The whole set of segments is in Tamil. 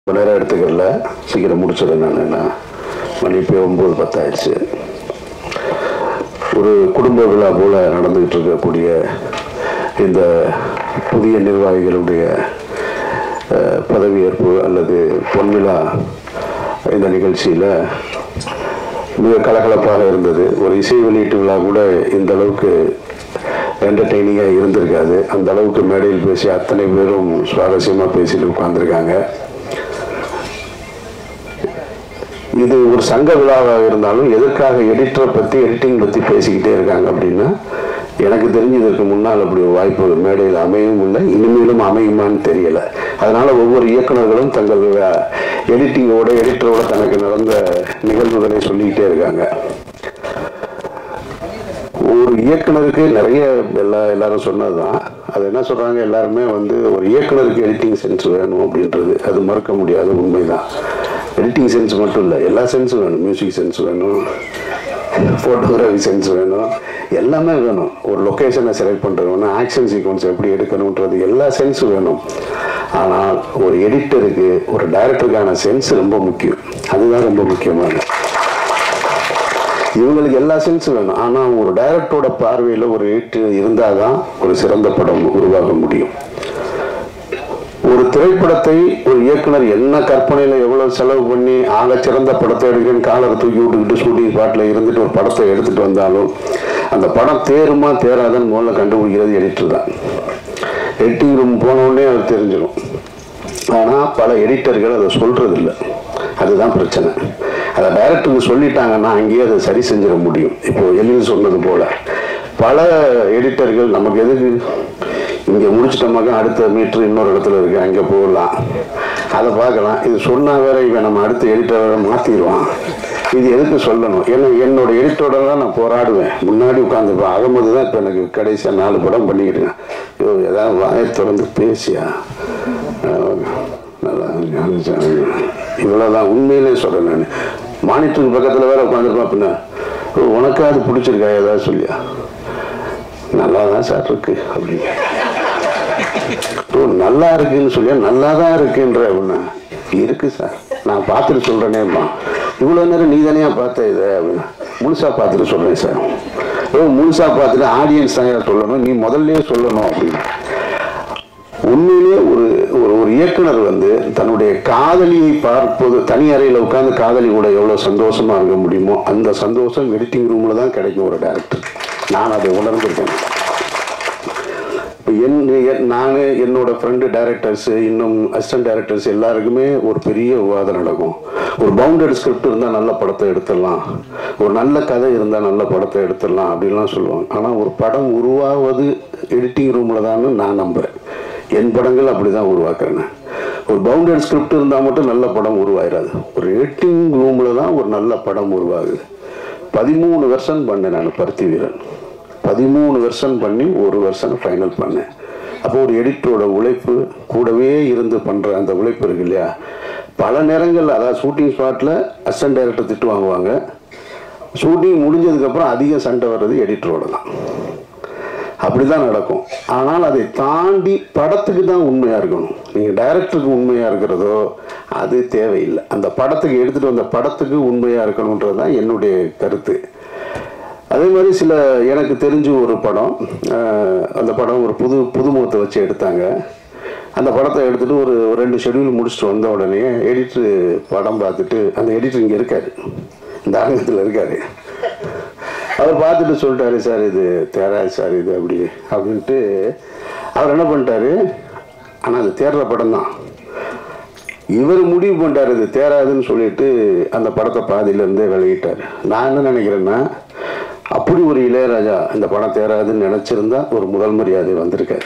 ரொம்ப நேரம் எடுத்துக்கல சீக்கிரம் முடிச்சிடறேன் நான் என்ன மணி இப்போ ஒம்பது பத்தாயிடுச்சு ஒரு குடும்ப விழா போல நடந்துகிட்டு இருக்கக்கூடிய இந்த புதிய நிர்வாகிகளுடைய அஹ், பதவியேற்பு அல்லது பொன்விழா இந்த நிகழ்ச்சியில் மிக கலகலப்பாக இருந்தது ஒரு இசை வெளியீட்டு விழா கூட இந்த அளவுக்கு என்டர்டெய்னிங்காக இருந்திருக்காது அந்த அளவுக்கு மேடையில் பேசி அத்தனை பேரும் சுவாரஸ்யமாக பேசிட்டு உட்கார்ந்திருக்காங்க இது ஒரு சங்க விழாவாக இருந்தாலும் எதற்காக எடிட்டரை பற்றி எடிட்டிங் பற்றி பேசிக்கிட்டே இருக்காங்க அப்படின்னா எனக்கு தெரிஞ்சு இதற்கு முன்னால் அப்படி ஒரு வாய்ப்பு மேடையில் அமையும் இல்லை இனிமேலும் அமையுமான்னு தெரியல அதனால ஒவ்வொரு இயக்குனர்களும் தங்கள் எடிட்டிங்கோட எடிட்டரோட தனக்கு நடந்த நிகழ்வுகளை சொல்லிக்கிட்டே இருக்காங்க ஒரு இயக்குனருக்கு நிறைய எல்லா எல்லாரும் சொன்னதுதான் அது என்ன சொல்றாங்க எல்லாருமே வந்து ஒரு இயக்குனருக்கு எடிட்டிங் சென்ஸ் வேணும் அப்படின்றது அது மறுக்க முடியாத உண்மைதான் எடிட்டிங் சென்ஸ் மட்டும் இல்லை எல்லா சென்ஸும் வேணும் மியூசிக் சென்ஸ் வேணும் ஃபோட்டோகிராஃபி சென்ஸ் வேணும் எல்லாமே வேணும் ஒரு லொக்கேஷனை செலக்ட் பண்ணுறது வேணும் ஆக்ஷன் சீக்வன்ஸ் எப்படி எடுக்கணுன்றது எல்லா சென்ஸும் வேணும் ஆனால் ஒரு எடிட்டருக்கு ஒரு டைரக்டருக்கான சென்ஸ் ரொம்ப முக்கியம் அதுதான் ரொம்ப முக்கியமானது இவங்களுக்கு எல்லா சென்ஸும் வேணும் ஆனால் ஒரு டைரக்டரோட பார்வையில் ஒரு எடிட்டு இருந்தால் தான் ஒரு சிறந்த படம் உருவாக முடியும் ஒரு திரைப்படத்தை ஒரு இயக்குனர் என்ன கற்பனையில் எவ்வளவு செலவு பண்ணி ஆக சிறந்த படத்தை எடுக்கிறேன்னு காலரை தூக்கி விட்டுக்கிட்டு ஷூட்டிங் பாட்டில் இருந்துட்டு ஒரு படத்தை எடுத்துட்டு வந்தாலும் அந்த படம் தேருமா தேராதான்னு முதல்ல கண்டுபிடிக்கிறது எடிட்டர் தான் எடிட்டிங் ரூம் போனோடனே அது தெரிஞ்சிடும் ஆனால் பல எடிட்டர்கள் அதை சொல்றது இல்லை அதுதான் பிரச்சனை அதை டைரக்டருக்கு சொல்லிட்டாங்கன்னா அங்கேயே அதை சரி செஞ்சிட முடியும் இப்போ எழில் சொன்னது போல பல எடிட்டர்கள் நமக்கு எதுக்கு இங்கே முடிச்சிட்டோமாக்கா அடுத்த மீட்ரு இன்னொரு இடத்துல இருக்கு அங்கே போகலாம் அதை பார்க்கலாம் இது சொன்னா வேற இவன் நம்ம அடுத்த எடிட்டர் வேற மாற்றிடுவான் இது எதுக்கு சொல்லணும் ஏன்னா என்னோட எடிட்டரோட தான் நான் போராடுவேன் முன்னாடி உட்காந்துப்பேன் அகமது தான் இப்போ எனக்கு கடைசியாக நாலு படம் பண்ணிக்கிட்டு இருக்கேன். ஐயோ ஏதாவது வாயை திறந்து பேசியா அஹ் நல்லா ஞாபகம் இவ்வளோதான் உண்மையிலே சொல்கிறேன் நான் மானிட்டருக்கு பக்கத்தில் வேற உட்காந்துருப்பேன் பின்ன "ஓ, உனக்கு அது பிடிச்சிருக்கா ஏதாவது சொல்லியா நல்லா தான் சார் இருக்கு அப்படிங்க ஓ நல்லா இருக்குன்னு சொல்லியா நல்லா தான் இருக்குன்ற அப்படின்னா இருக்கு சார் நான் பார்த்துட்டு சொல்கிறேனேம்மா இவ்வளோ நேரம் நீ தானே பார்த்த இதை அப்படின்னா முழுசாக பார்த்துட்டு சொல்கிறேன் சார் ஓ முழுசாக பார்த்துட்டு ஆடியன்ஸ் தான் சொல்லணும் நீ முதல்லயே சொல்லணும் அப்படின்னு உண்மையிலே ஒரு ஒரு ஒரு இயக்குனர் வந்து தன்னுடைய காதலியை பார்ப்பது தனி அறையில் உட்கார்ந்து காதலி கூட எவ்வளோ சந்தோஷமா இருக்க முடியுமோ அந்த சந்தோஷம் எடிட்டிங் ரூமில் தான் கிடைக்கும் ஒரு டேரக்டர் நான் அதை உணர்ந்திருக்கேன் இப்போ என் என்- நான் என்னோட ஃப்ரெண்டு டைரக்டர்ஸ் இன்னும் அசிஸ்டன்ட் டைரக்டர்ஸ் எல்லாருக்குமே ஒரு பெரிய விவாதம் நடக்கும் ஒரு பவுண்டட் ஸ்கிரிப்ட் இருந்தால் நல்ல படத்தை எடுத்துடலாம் ஒரு நல்ல கதை இருந்தால் நல்ல படத்தை எடுத்துடலாம் அப்படின்லாம் சொல்லுவாங்க ஆனால் ஒரு படம் உருவாவது எடிட்டிங் ரூமில் தான் நான் நம்புகிறேன் என் படங்கள் அப்படி தான் உருவாக்குறேன் நான். ஒரு பவுண்டட் ஸ்கிரிப்ட் இருந்தால் மட்டும் நல்ல படம் உருவாயிராது ஒரு எடிட்டிங் ரூமில் தான் ஒரு நல்ல படம் உருவாகுது பதிமூணு வருஷம் பண்ணேன் நான் பருத்தி வீரன் பதிமூணு வருஷம் பண்ணி ஒரு வருஷம் ஃபைனல் பண்ணேன் அப்போ ஒரு எடிட்டரோட உழைப்பு கூடவே இருந்து பண்ணுற அந்த உழைப்பு இருக்கு இல்லையா பல நேரங்கள் அதாவது ஷூட்டிங் ஸ்பாட்டில் அசிஸ்டன்ட் டைரக்டர் திட்டு வாங்குவாங்க ஷூட்டிங் முடிஞ்சதுக்கப்புறம் அதிக சண்டை வர்றது எடிட்டரோட தான் அப்படிதான் நடக்கும் ஆனால் அதை தாண்டி படத்துக்கு தான் உண்மையாக இருக்கணும் நீங்கள் டைரக்டருக்கு உண்மையாக இருக்கிறதோ அது தேவையில்லை அந்த படத்துக்கு எடுத்துகிட்டு வந்த படத்துக்கு உண்மையாக இருக்கணுன்றது தான் என்னுடைய கருத்து அதே மாதிரி சில எனக்கு தெரிஞ்ச ஒரு படம் அஹ், அந்த படம் ஒரு புது புதுமுகத்தை வச்சு எடுத்தாங்க அந்த படத்தை எடுத்துட்டு ஒரு ஒரு ரெண்டு ஷெட்யூல் முடிச்சுட்டு வந்த உடனே எடிட்டர் படம் பார்த்துட்டு அந்த எடிட்டர் இங்கே இருக்காரு இந்த அரங்கத்தில் இருக்காரு அவர் பார்த்துட்டு சொல்லிட்டாரு சார் இது தேராது சார் இது அப்படி அப்படின்ட்டு அவர் என்ன பண்ணிட்டாரு ஆனால் அது தேடுற படம் தான் இவர் முடிவு பண்ணிட்டாரு இது தேராதுன்னு சொல்லிட்டு அந்த படத்தை பாதியிலேருந்தே விலகிட்டார் நான் என்ன நினைக்கிறேன்னா அப்படி ஒரு இளையராஜா இந்த படம் தேராதுன்னு நினச்சிருந்தா ஒரு முதல் மரியாதை வந்திருக்காரு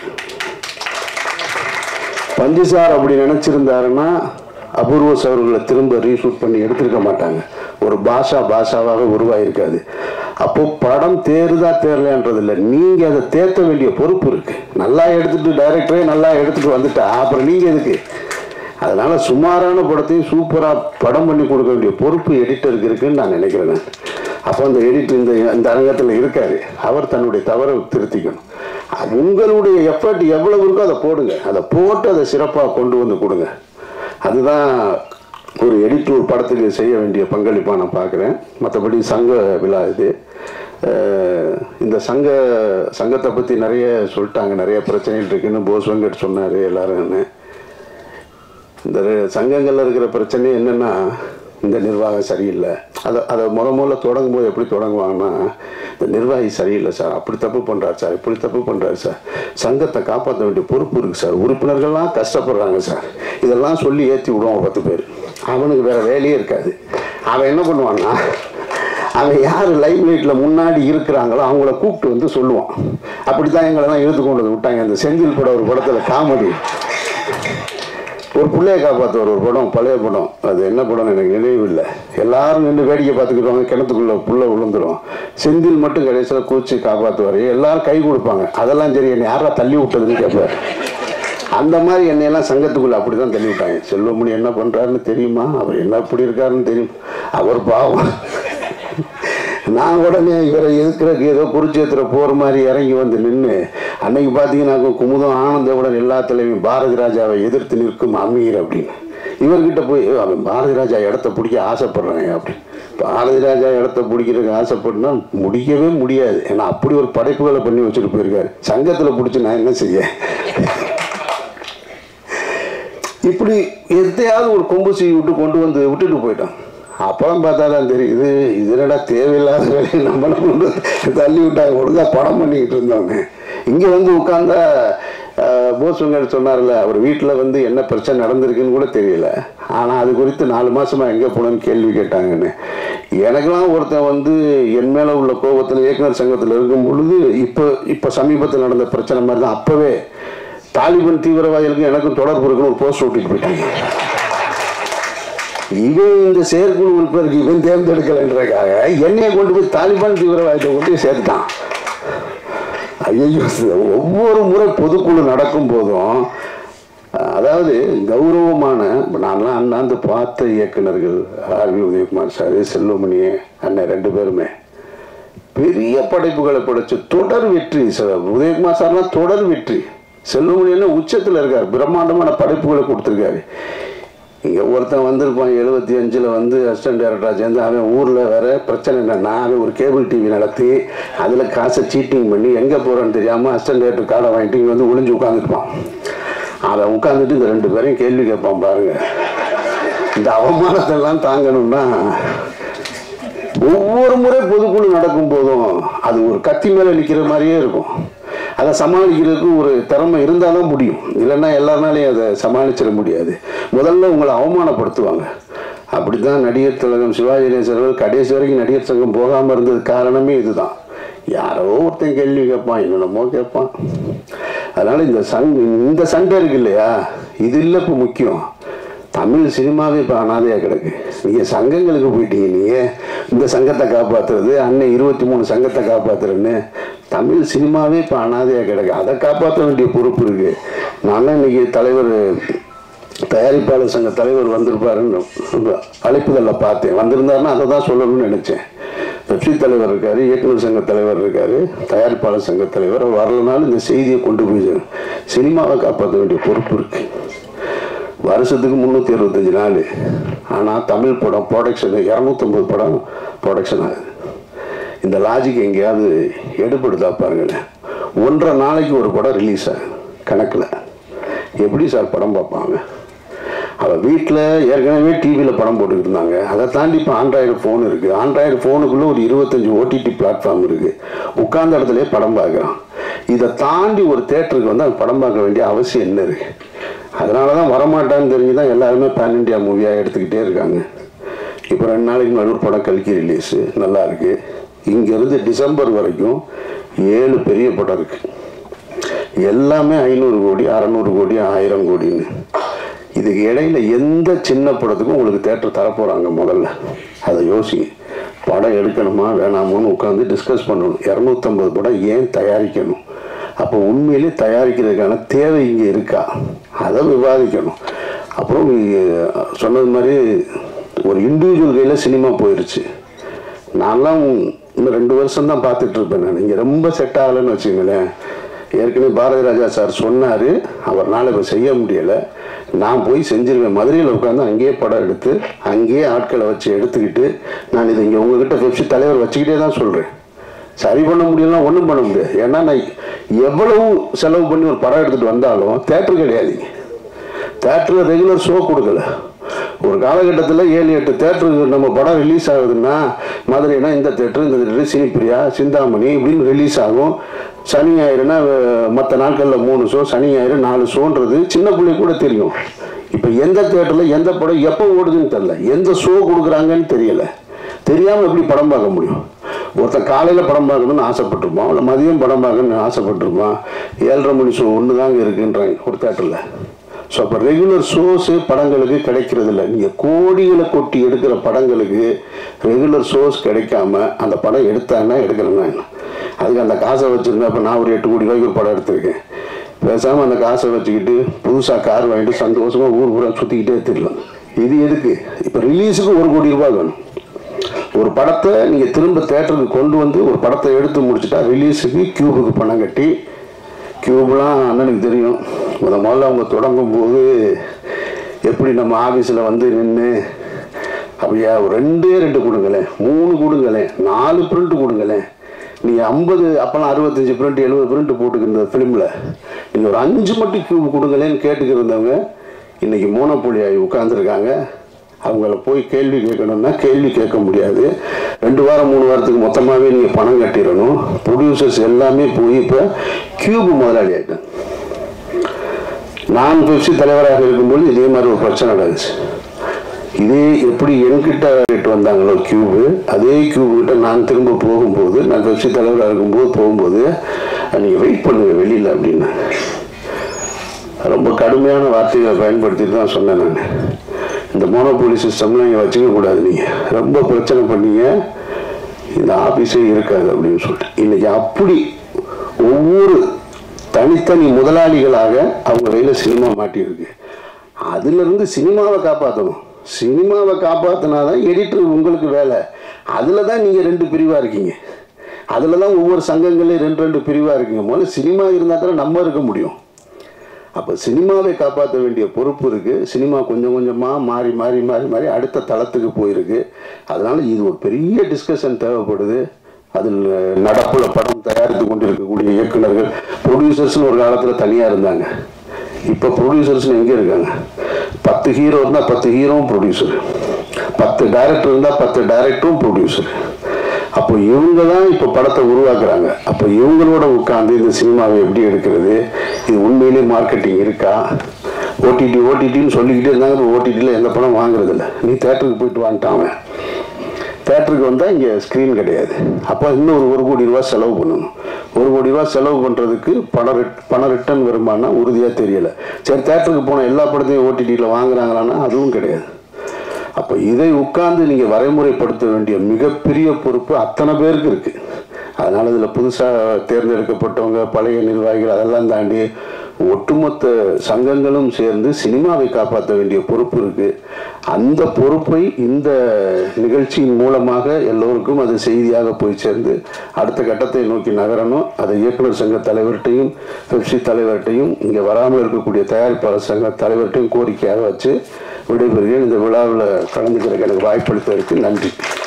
பஞ்சு சார் அப்படி நினைச்சிருந்தாருன்னா அபூர்வஸ் அவர்களை திரும்ப ரீஷூட் பண்ணி எடுத்திருக்க மாட்டாங்க ஒரு பாஷா பாஷாவாக உருவாயிருக்காது அப்போ படம் தேருதா தேரலன்றது இல்லை நீங்க அதை தேத்த வேண்டிய பொறுப்பு இருக்கு நல்லா எடுத்துட்டு டைரக்டரே நல்லா எடுத்துட்டு வந்துட்டா அப்புறம் நீங்க எதுக்கு அதனால சுமாரான படத்தையும் சூப்பரா படம் பண்ணி கொடுக்க வேண்டிய பொறுப்பு எடிட்டருக்கு இருக்குன்னு நான் நினைக்கிறேன் நான். அப்போ அந்த எடிட்டர் இந்த இந்த அரங்கத்தில் இருக்காரு அவர் தன்னுடைய தவறை திருத்திக்கணும் உங்களுடைய எஃபர்ட் எவ்வளவு இருக்கோ அதை போடுங்க அதை போட்டு அதை சிறப்பாக கொண்டு வந்து கொடுங்க அதுதான் ஒரு எடிட் ஒரு படத்துக்கு செய்ய வேண்டிய பங்களிப்பாக நான் பார்க்குறேன் மற்றபடி சங்க விழா இது அஹ் இந்த சங்க சங்கத்தை பற்றி நிறைய சொல்லிட்டாங்க நிறைய பிரச்சனைகள் இருக்குன்னு போஸ் வெங்கட் சொன்னார் எல்லாரும்னு இந்த ரெ- சங்கங்கள்ல இருக்கிற பிரச்சனை என்னன்னா இந்த நிர்வாகம் சரியில்லை அதை அதை முத முதல்ல தொடங்கும் போது எப்படி தொடங்குவாங்கன்னா இந்த நிர்வாகி சரியில்லை சார் அப்படி தப்பு பண்ணுறாரு சார் இப்படி தப்பு பண்ணுறாரு சார் சங்கத்தை காப்பாற்ற வேண்டிய பொறுப்பு இருக்குது சார் உறுப்பினர்கள்லாம் கஷ்டப்படுறாங்க சார் இதெல்லாம் சொல்லி ஏற்றி விடுவான் பத்து பேர் அவனுக்கு வேற வேலையே இருக்காது அவன் என்ன பண்ணுவான்னா அவன் யார் லைவ் லைட்டில் முன்னாடி இருக்கிறாங்களோ அவங்கள கூப்பிட்டு வந்து சொல்லுவான் அப்படி தான் எங்களை தான் இழுத்து கொண்டு வந்து விட்டாங்க அந்த செந்தில் படம் ஒரு படத்தில் காமெடி ஒரு பிள்ளைய காப்பாற்றுவார் ஒரு படம் பழைய படம் அது என்ன படம்னு எனக்கு நினைவு இல்லை எல்லாரும் நின்று வேடிக்கை பார்த்துக்கிடுவாங்க கிணத்துக்குள்ள புள்ள விழுந்துரும் செந்தில் மட்டும் கடைசியில் கூச்சி காப்பாற்றுவார் எல்லாரும் கை கொடுப்பாங்க அதெல்லாம் சரி என்னை யாரா தள்ளி விட்டதுன்னு கேட்பார் அந்த மாதிரி என்னையெல்லாம் சங்கத்துக்குள்ள அப்படி தான் தள்ளி விட்டாங்க செல்வமணி என்ன பண்ணுறாருன்னு தெரியுமா அவர் என்ன இப்படி இருக்காருன்னு தெரியும் அவர் பாவம் நான் உடனே இவரை எதிர்க்கிறதுக்கு ஏதோ குருச்சேத்திர போகிற மாதிரி இறங்கி வந்து நின்று அன்னைக்கு பார்த்தீங்கன்னா குமுதம் ஆனந்தவுடன் எல்லா தலைமையும் பாரதி ராஜாவை எதிர்த்து நிற்கும் அமீர் அப்படின்னு இவர்கிட்ட போய் "ஏய், அவன் பாரதி ராஜா இடத்த பிடிக்க ஆசைப்படுறாங்க அப்படின்னு பாரதி ராஜா இடத்த பிடிக்கிறதுக்கு ஆசைப்பட்டுனா முடியவே முடியாது ஏன்னா அப்படி ஒரு படைப்புகளை பண்ணி வச்சுட்டு போயிருக்காரு சங்கத்தில் பிடிச்சி நான் என்ன செய்ய இப்படி எதையாவது ஒரு கொம்பு சீ விட்டு கொண்டு வந்து விட்டுட்டு போயிட்டான் அப்புறம் பார்த்தா தான் தெரியுது இது என்னடா தேவையில்லாத வேலையை நம்மளை கொண்டு வந்து தள்ளி விட்டாங்க ஒழுங்காக படம் பண்ணிக்கிட்டு இருந்தவங்க இங்கே வந்து உட்காந்தா போஸ் வெங்கட் சொன்னார்ல அவர் வீட்டில் வந்து என்ன பிரச்சனை நடந்திருக்குன்னு கூட தெரியல ஆனால் அது குறித்து நாலு மாசமா எங்கே போனேன்னு கேள்வி கேட்டாங்கன்னு எனக்கெல்லாம் ஒருத்தன் வந்து என் மேலே உள்ள கோபத்தில் இயக்குனர் சங்கத்தில் இருக்கும் பொழுது இப்போ இப்போ சமீபத்தில் நடந்த பிரச்சனை மாதிரி தான் அப்போவே தாலிபன் தீவிரவாதிகளுக்கும் எனக்கும் தொடர்பு இருக்குன்னு ஒரு போஸ்ட் ஓட்டிட்டு போயிட்டாங்க இவன் இந்த செயற்குழு உறுப்பினருக்கு இவன் தேர்ந்தெடுக்கலைன்றதுக்காக என்னைய கொண்டு போய் தாலிபான் தீவிரவாதத்தை கொண்டு போய் சேர்த்தான் ஐயோ ஒவ்வொரு முறை பொதுக்குழு நடக்கும் போதும் அதாவது கௌரவமான இப்ப நான்லாம் அண்ணாந்து பார்த்த இயக்குனர்கள் ஆர்வி உதயகுமார் சார் செல்வமணி அண்ணன் ரெண்டு பேருமே பெரிய படைப்புகளை படைச்சு தொடர் வெற்றி சார் உதயகுமார் சார்லாம் தொடர் வெற்றி செல்வமணி எல்லாம் உச்சத்தில் இருக்கார் பிரம்மாண்டமான படைப்புகளை கொடுத்துருக்காரு இங்கே ஒருத்தன் வந்திருப்பான் எழுபத்தி அஞ்சில் வந்து அசிஸ்டன்ட் டேரக்டராக சேர்ந்து அவன் ஊரில் வேற பிரச்சனை என்னன்னா அவன் ஒரு கேபிள் டிவி நடத்தி அதில் காசை சீட்டிங் பண்ணி எங்கே போகிறோன்னு தெரியாமல் அசிஸ்டன்ட் டேரக்டர் கார்டை வாங்கிட்டு இங்க வந்து ஒளிஞ்சு உட்காந்துருப்பான் அவன் உட்காந்துட்டு இந்த ரெண்டு பேரையும் கேள்வி கேட்பான் பாருங்க இந்த அவமானத்தெல்லாம் தாங்கணும்னா ஒவ்வொரு முறை பொதுக்குழு நடக்கும் போதும் அது ஒரு கத்தி மேலே நிற்கிற மாதிரியே இருக்கும் அதை சமாளிக்கிறதுக்கு ஒரு திறமை இருந்தால் தான் முடியும் இல்லைன்னா எல்லாருனாலையும் அதை சமாளிச்சிட முடியாது முதல்ல உங்களை அவமானப்படுத்துவாங்க அப்படி தான் நடிகர் திலகம் சிவாஜி கணேசன் அவர்கள் கடைசி வரைக்கும் நடிகர் சங்கம் போகாமல் இருந்தது காரணமே இதுதான் யாரோ ஒருத்தன் கேள்வி கேட்பான் என்னென்னமோ கேட்பான் அதனால் இந்த சங் இந்த சண்டை இருக்கு இல்லையா இது இல்லை இப்போ முக்கியம் தமிழ் சினிமாவே இப்போ அனாதையாக கிடக்கு நீங்கள் சங்கங்களுக்கு போயிட்டீங்க நீங்கள் இந்த சங்கத்தை காப்பாற்றுறது அன்னை இருபத்தி மூணு சங்கத்தை காப்பாற்றுறேன்னு தமிழ் சினிமாவே இப்போ அனாதையாக கிடக்கு அதை காப்பாற்ற வேண்டிய பொறுப்பு இருக்குது நான் தான் இன்னைக்கு தலைவர் தயாரிப்பாளர் சங்க தலைவர் வந்திருப்பாருன்னு அழைப்புதலில் பார்த்தேன் வந்திருந்தாருன்னா அதை தான் சொல்லணும்னு நினச்சேன் பெப்சி தலைவர் இருக்காரு இயக்குனர் சங்க தலைவர் இருக்காரு தயாரிப்பாளர் சங்க தலைவர் அவர் வரலனாலும் இந்த செய்தியை கொண்டு போய் சினிமாவை காப்பாற்ற வேண்டிய பொறுப்பு இருக்கு வருஷத்துக்கு முந்நூற்றி அறுபத்தஞ்சு நாள் ஆனால் தமிழ் படம் ப்ரொடக்ஷன் இரநூத்தொம்பது படம் ப்ரொடக்ஷன் ஆகுது இந்த லாஜிக் எங்கேயாவது எடுபடுதா பாருங்களேன் ஒன்றரை நாளைக்கு ஒரு படம் ரிலீஸ் ஆகுது கணக்கில் எப்படி சார் படம் பார்ப்பாங்க அவள் வீட்டில் ஏற்கனவே டிவியில் படம் போட்டுக்கிட்டு இருந்தாங்க அதை தாண்டி இப்போ ஆண்ட்ராய்டு ஃபோன் இருக்குது ஆண்ட்ராய்டு ஃபோனுக்குள்ளே ஒரு இருபத்தஞ்சி ஓடிடி பிளாட்ஃபார்ம் இருக்குது உட்கார்ந்த இடத்துலயே படம் பார்க்குறான் இதை தாண்டி ஒரு தேட்டருக்கு வந்து அவன் படம் பார்க்க வேண்டிய அவசியம் என்ன இருக்குது அதனால தான் வரமாட்டான்னு தெரிஞ்சு தான் எல்லாருமே பேன் இண்டியா மூவியாக எடுத்துக்கிட்டே இருக்காங்க இப்போ ரெண்டு நாளைக்கு நடுவு படம் கல்கி ரிலீஸு நல்லா இருக்கு இங்கேருந்து டிசம்பர் வரைக்கும் ஏழு பெரிய படம் இருக்குது எல்லாமே ஐநூறு கோடி அறநூறு கோடி ஆயிரம் கோடின்னு இதுக்கு இடையில எந்த சின்ன படத்துக்கும் உங்களுக்கு தேட்டர் தரப்போகிறாங்க முதல்ல அதை யோசிங்க படம் எடுக்கணுமா வேணாமான்னு உட்காந்து டிஸ்கஸ் பண்ணணும் இரநூத்தம்பது படம் ஏன் தயாரிக்கணும் அப்போ உண்மையிலே தயாரிக்கிறதுக்கான தேவை இங்கே இருக்கா அதை விவாதிக்கணும் அப்புறம் இ- சொன்னது மாதிரி ஒரு இண்டிவிஜுவல் கையில் சினிமா போயிடுச்சு நான்லாம் இன்னும் ரெண்டு வருஷம் தான் பார்த்துட்டு இருப்பேன் நான் இங்கே ரொம்ப செட் ஆகலைன்னு வச்சுங்களேன் ஏற்கனவே பாரதி ராஜா சார் சொன்னார் அவர்னால இப்போ செய்ய முடியலை நான் போய் செஞ்சிருவேன் மதுரையில் உட்காந்து அங்கேயே படம் எடுத்து அங்கேயே ஆட்களை வச்சு எடுத்துக்கிட்டு நான் இதை இங்கே உங்ககிட்ட பெப்சி தலைவர் வச்சுக்கிட்டே தான் சொல்கிறேன் சரி பண்ண முடியலன்னா ஒன்றும் பண்ண முடியாது ஏன்னா நான் எவ்வளவு செலவு பண்ணி ஒரு படம் எடுத்துகிட்டு வந்தாலும் தேட்டர் கிடையாதுங்க தேட்டரில் ரெகுலர் ஷோ கொடுக்கல ஒரு காலகட்டத்தில் ஏழு எட்டு தேட்டருக்கு நம்ம படம் ரிலீஸ் ஆகுதுன்னா மதுரைனா இந்த தேட்டர் இந்த தேட்டர் சினிப்பிரியா சிந்தாமணி இப்படின்னு ரிலீஸ் ஆகும் சனி ஞாயிறுனா மற்ற நாட்களில் மூணு ஷோ சனி ஞாயிறு நாலு ஷோன்றது சின்ன பிள்ளைக்கு கூட தெரியும் இப்போ எந்த தேட்டரில் எந்த படம் எப்போ ஓடுதுன்னு தெரில எந்த ஷோ கொடுக்குறாங்கன்னு தெரியல தெரியாமல் எப்படி படம் பார்க்க முடியும் ஒருத்தன் காலையில் படம் பார்க்கணும்னு ஆசைப்பட்டிருப்பான் இல்லை மதியம் படம் பார்க்கணும்னு ஆசைப்பட்டிருப்பான் ஏழரை மணி ஷோ ஒன்று தாங்க இருக்குன்றாங்க ஒரு தேட்டரில் ஸோ அப்போ ரெகுலர் ஷோஸு படங்களுக்கு கிடைக்கிறது இல்லை நீங்கள் கோடிகளை கொட்டி எடுக்கிற படங்களுக்கு ரெகுலர் ஷோஸ் கிடைக்காம அந்த படம் எடுத்தாங்கன்னா எடுக்கிறேன்னா என்ன அதுக்கு அந்த காசை வச்சுருந்தா இப்போ நான் ஒரு எட்டு கோடி ரூபாய்க்கு ஒரு படம் எடுத்திருக்கேன் பேசாமல் அந்த காசை வச்சுக்கிட்டு புதுசாக கார் வாங்கிட்டு சந்தோஷமாக ஊர் பூரா சுற்றிக்கிட்டே திரலாம் இது எதுக்கு இப்போ ரிலீஸுக்கு ஒரு கோடி ரூபாய் வேணும் ஒரு படத்தை நீங்கள் திரும்ப தேட்டருக்கு கொண்டு வந்து ஒரு படத்தை எடுத்து முடிச்சுட்டா ரிலீஸுக்கு கியூபுக்கு பணம் கட்டி கியூப்லாம் அண்ணனுக்கு தெரியும் முத முதல்ல அவங்க தொடங்கும் போது எப்படி நம்ம ஆஃபீஸில் வந்து நின்று அப்படியா ஒரு ரெண்டே ரெண்டு கொடுங்களேன் மூணு கொடுங்களேன் நாலு பிரிண்ட் கொடுங்களேன் நீங்கள் ஐம்பது அப்போல்லாம் அறுபத்தஞ்சு பிரிண்ட் எழுபது பிரிண்ட் போட்டுக்கிற ஃபிலிமில் நீங்கள் ஒரு அஞ்சு மட்டும் கியூப் கொடுங்களேன்னு கேட்டுக்கிட்டு இருந்தவங்க இன்றைக்கி மோனோபொலி ஆகி உட்காந்துருக்காங்க அவங்கள போய் கேள்வி கேட்கணும்னா கேள்வி கேட்க முடியாது ரெண்டு வாரம் மூணு வாரத்துக்கு மொத்தமாகவே நீங்கள் பணம் கட்டிடணும் ப்ரொடியூசர்ஸ் எல்லாமே போய் இப்போ கியூப் முதலாளி ஆகிட்டேன் நான் பெப்சி தலைவராக இருக்கும்போது இதே மாதிரி ஒரு பிரச்சனை நடந்துச்சு இதே எப்படி என்கிட்ட கேட்டு வந்தாங்களோ கியூபு அதே கியூபு கிட்ட நான் திரும்ப போகும்போது நான் பெப்சி தலைவராக இருக்கும்போது போகும்போது நீங்கள் வெயிட் பண்ணுங்க வெளியில் அப்படின்னு ரொம்ப கடுமையான வார்த்தைகளை பயன்படுத்திட்டு தான் சொன்னேன் நான் இந்த மோனோபோலி சிஸ்டம்லாம் இங்கே வச்சுக்க கூடாது நீங்கள் ரொம்ப பிரச்சனை பண்ணீங்க இந்த ஆஃபீஸே இருக்காது அப்படின்னு சொல்லிட்டு இன்னைக்கு அப்படி ஒவ்வொரு தனித்தனி முதலாளிகளாக அவங்க கையில் சினிமா மாட்டியிருக்கு அதுலேருந்து சினிமாவை காப்பாற்றணும் சினிமாவை காப்பாற்றினா தான் எடிட்டர் உங்களுக்கு வேலை அதில் தான் நீங்கள் ரெண்டு பிரிவாக இருக்கீங்க அதில் தான் ஒவ்வொரு சங்கங்களையும் ரெண்டு ரெண்டு பிரிவாக இருக்கீங்க முதல்ல சினிமா இருந்தால் தானே நம்ம இருக்க முடியும் அப்போ சினிமாவை காப்பாற்ற வேண்டிய பொறுப்பு இருக்குது சினிமா கொஞ்சம் கொஞ்சமாக மாறி மாறி மாறி மாறி அடுத்த தளத்துக்கு போயிருக்கு அதனால் இது ஒரு பெரிய டிஸ்கஷன் தேவைப்படுது அதில் நடப்புல படம் தயாரித்து கொண்டு இருக்கக்கூடிய இயக்குனர்கள் ப்ரொடியூசர்ஸ்னு ஒரு காலத்தில் தனியாக இருந்தாங்க இப்போ ப்ரொடியூசர்ஸ்னு எங்கே இருக்காங்க பத்து ஹீரோ இருந்தால் பத்து ஹீரோவும் ப்ரொடியூசர் பத்து டைரக்டர் இருந்தால் பத்து டைரக்டரும் ப்ரொடியூசர் அப்போ இவங்க தான் இப்போ படத்தை உருவாக்குறாங்க அப்போ இவங்களோட உட்காந்து இந்த சினிமாவை எப்படி எடுக்கிறது இது உண்மையிலேயே மார்க்கெட்டிங் இருக்கா ஓடிடி ஓடிடின்னு சொல்லிக்கிட்டே இருந்தாங்க ஓடிடியில் எந்த படம் வாங்குறதில்ல நீ தேட்டருக்கு போயிட்டு வாங்கிட்டான் அவன் தேட்டருக்கு வந்தால் இங்கே ஸ்க்ரீன் கிடையாது அப்போ இன்னும் ஒரு ஒரு கோடி ரூபா செலவு பண்ணணும் ஒரு கோடி ரூபா செலவு பண்ணுறதுக்கு பணம் ரிட் பணம் ரிட்டர்ன் வருமானா உறுதியாக தெரியல சரி தேட்டருக்கு போன எல்லா படத்தையும் ஓடிடியில் வாங்குறாங்களான்னா அதுவும் கிடையாது அப்போ இதை உட்கார்ந்து நீங்கள் வரைமுறைப்படுத்த வேண்டிய மிகப்பெரிய பொறுப்பு அத்தனை பேருக்கு இருக்குது அதனால் இதில் புதுசாக தேர்ந்தெடுக்கப்பட்டவங்க பழைய நிர்வாகிகள் அதெல்லாம் தாண்டி ஒட்டுமொத்த சங்கங்களும் சேர்ந்து சினிமாவை காப்பாற்ற வேண்டிய பொறுப்பு இருக்குது அந்த பொறுப்பை இந்த நிகழ்ச்சியின் மூலமாக எல்லோருக்கும் அது செய்தியாக போய் சேர்ந்து அடுத்த கட்டத்தை நோக்கி நகரணும் அதை இயக்குனர் சங்க தலைவர்கிட்டையும் பெப்சி தலைவர்கிட்டையும் இங்கே வராமல் இருக்கக்கூடிய தயாரிப்பாளர் சங்க தலைவர்கிட்டையும் கோரிக்கையாக வச்சு விடைபெறுகிறேன் இந்த விழாவில் கலந்துக்கிறதுக்கு எனக்கு வாய்ப்பளித்ததற்கு நன்றி